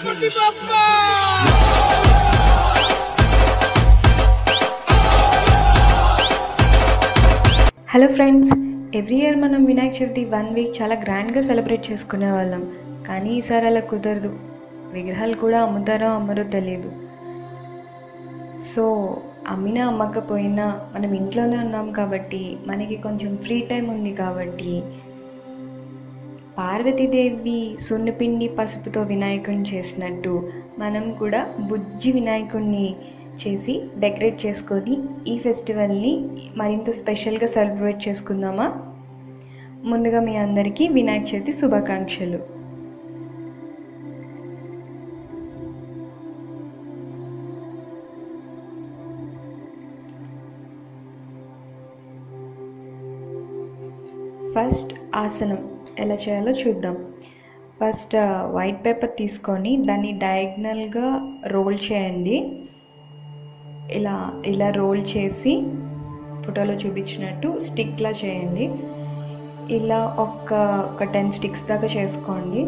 Ganapati Bappa hello friends every year మనం Vinayaka Chavithi one week చాలా గ్రాండ్గా సెలబ్రేట్ చేసుకునే వాళ్ళం కానీ ఈసారి అలా కుదరదు విగ్రహాలు కూడా అమ్ముతారో అమ్మరో తెలియదు సో అమ్మినా అమ్మకపోయినా మనం ఇంట్లోనే ఉన్నాం కాబట్టి మనకి కొంచెం ఫ్రీ టైం ఉంది కాబట్టి పార్వతీదేవి సున్నిపిండి పసుపుతో వినాయకుడిని చేసినట్టు మనం కూడా బుజ్జి వినాయకుడిని చేసి డెకరేట్ చేసుకొని ఈ ఫెస్టివల్ని మరింత స్పెషల్గా సెలబ్రేట్ చేసుకుందామా ముందుగా మీ అందరికీ వినాయక చవితి శుభాకాంక్షలు ఫస్ట్ ఆసనం ఎలా చేయాలో చూద్దాం ఫస్ట్ వైట్ పేపర్ తీసుకొని దాన్ని డయాగ్నల్గా రోల్ చేయండి ఇలా ఇలా రోల్ చేసి ఫోటోలో చూపించినట్టు స్టిక్లా చేయండి ఇలా ఒక ఒక టెన్ స్టిక్స్ దాకా చేసుకోండి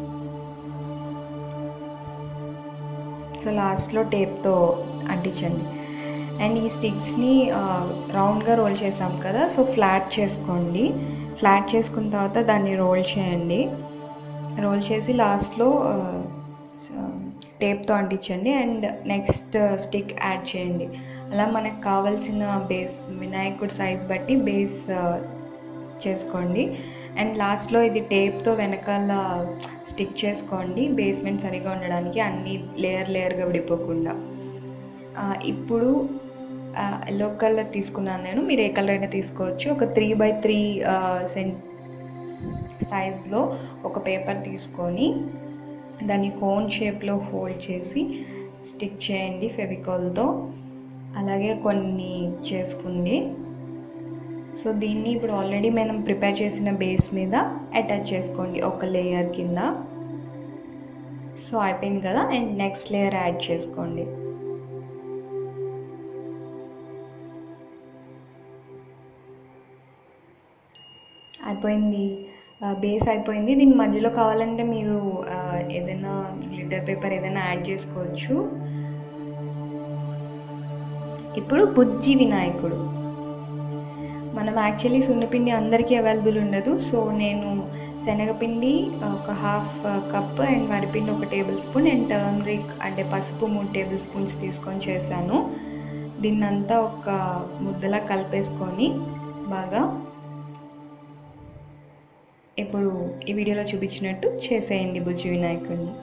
సో లాస్ట్లో టేప్తో అంటించండి అండ్ ఈ స్టిక్స్ని రౌండ్గా రోల్ చేసాం కదా సో ఫ్లాట్ చేసుకోండి ఫ్లాట్ చేసుకున్న తర్వాత దాన్ని రోల్ చేయండి రోల్ చేసి లాస్ట్లో టేప్తో అంటించండి అండ్ నెక్స్ట్ స్టిక్ యాడ్ చేయండి అలా మనకు కావాల్సిన బేస్ వినాయకుడి సైజ్ బట్టి బేస్ చేసుకోండి అండ్ లాస్ట్లో ఇది టేప్తో వెనకాల స్టిక్ చేసుకోండి బేస్మెంట్ సరిగా ఉండడానికి అన్ని లేయర్ లేయర్గా విడిపోకుండా ఇప్పుడు ఎల్లో కలర్ తీసుకున్నాను నేను మీరు ఏ కలర్ అయినా తీసుకోవచ్చు ఒక త్రీ బై త్రీ సెంట్ సైజ్లో ఒక పేపర్ తీసుకొని దాన్ని కోన్ షేప్లో ఫోల్డ్ చేసి స్టిక్ చేయండి ఫెవికాల్తో అలాగే కొన్ని చేసుకోండి సో దీన్ని ఇప్పుడు ఆల్రెడీ మనం ప్రిపేర్ చేసిన బేస్ మీద అటాచ్ చేసుకోండి ఒక లేయర్ కింద సో అయిపోయింది కదా అండ్ నెక్స్ట్ లేయర్ యాడ్ చేసుకోండి అయిపోయింది బేస్ అయిపోయింది దీని మధ్యలో కావాలంటే మీరు ఏదైనా గ్లిటర్ పేపర్ ఏదైనా యాడ్ చేసుకోవచ్చు ఇప్పుడు బుజ్జి వినాయకుడు మనం యాక్చువల్లీ సున్నపిండి అందరికీ అవైలబుల్ ఉండదు సో నేను శనగపిండి ఒక హాఫ్ కప్ అండ్ వరిపిండి ఒక టేబుల్ స్పూన్ అండ్ టర్మరిక్ అంటే పసుపు మూడు టేబుల్ స్పూన్స్ తీసుకొని చేశాను దీన్నంతా ఒక ముద్దలా కలిపేసుకొని బాగా ఇప్పుడు ఈ వీడియోలో చూపించినట్టు చేసేయండి బుజ్జి వినాయకుడిని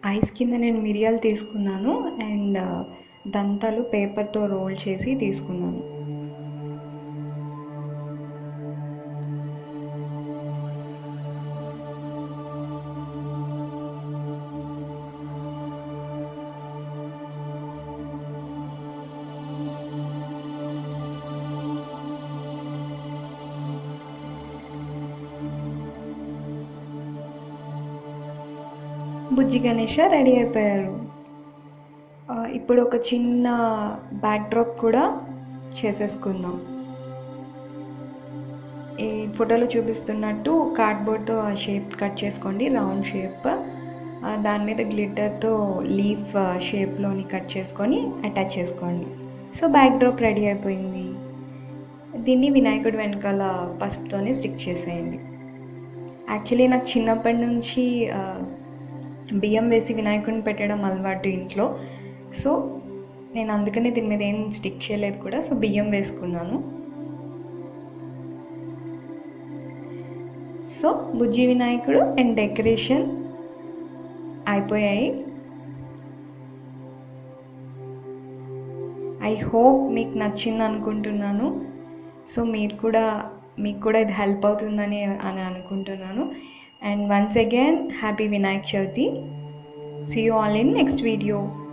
ఐస్ కింద నేను మిరియాలు తీసుకున్నాను అండ్ దంతాలు పేపర్తో రోల్ చేసి తీసుకున్నాను బుజ్జి గణేష రెడీ అయిపోయారు ఆ, ఇప్పుడు ఒక చిన్న బ్యాక్ డ్రాప్ కూడా చేసేసుకుందాం ఈ ఫోటోలో చూపిస్తున్నట్టు కార్డ్బోర్డ్తో ఆ షేప్ కట్ చేసుకోండి రౌండ్ షేప్ ఆ, దాని మీద గ్లిటర్తో లీఫ్ షేప్లోని కట్ చేసుకొని అటాచ్ చేసుకోండి సో బ్యాక్ డ్రాప్ రెడీ అయిపోయింది దీన్ని వినాయకుడి వెనకాల పసుపుతోనే స్టిక్ చేసేయండి యాక్చువల్లీ నాకు చిన్నప్పటి నుంచి ఆ, బియ్యం వేసి వినాయకుడిని పెట్టడం అలవాటు ఇంట్లో సో నేను అందుకనే దీని మీద ఏం స్టిక్ చేయలేదు కూడా సో బియ్యం వేసుకున్నాను సో బుజ్జి వినాయకుడు అండ్ డెకరేషన్ అయిపోయాయి ఐ హోప్ మీకు నచ్చింది అనుకుంటున్నాను సో మీరు కూడా మీకు కూడా ఇది హెల్ప్ అవుతుందని అని అనుకుంటున్నాను and once again happy Vinayak Chavithi see you all in next video